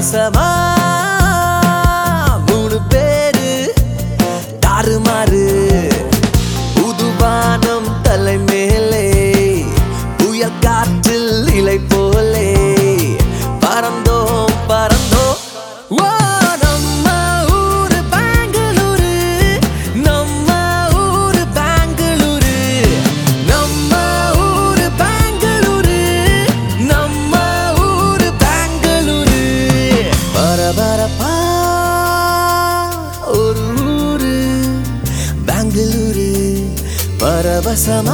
பரவசமா மூணு பேரு தாறுமாறு புதுவானம் தலை மேலே புயல் காற்றில் இலை போலே பறந்தோம் பறந்தோம் ஓ நம்ம ஊரு பெங்களூரு நம்ம ஊரு பெங்களூரு நம்ம ஊரு பெங்களூரு நம்ம ஊரு பெங்களூரு பரபரப்பா ஒரு ஊரு பெங்களூரு பரவசமா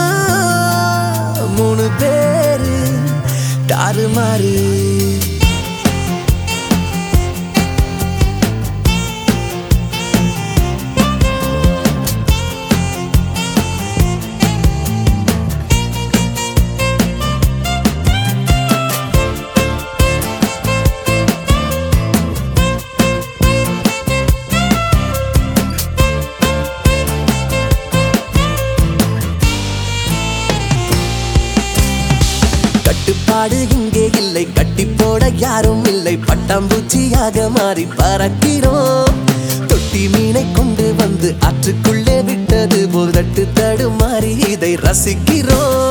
மூணு பேரு தாறுமாறு கட்டுப்பாடு இங்கே இல்லை கட்டி போட யாரும் இல்லை பட்டாம்பூச்சியாக மாறி பறக்கிறோம் தொட்டி மீனை கொண்டு வந்து ஆற்றுக்குள்ளே விட்டது போல் தட்டு தடுமாறி இதை ரசிக்கிறோம்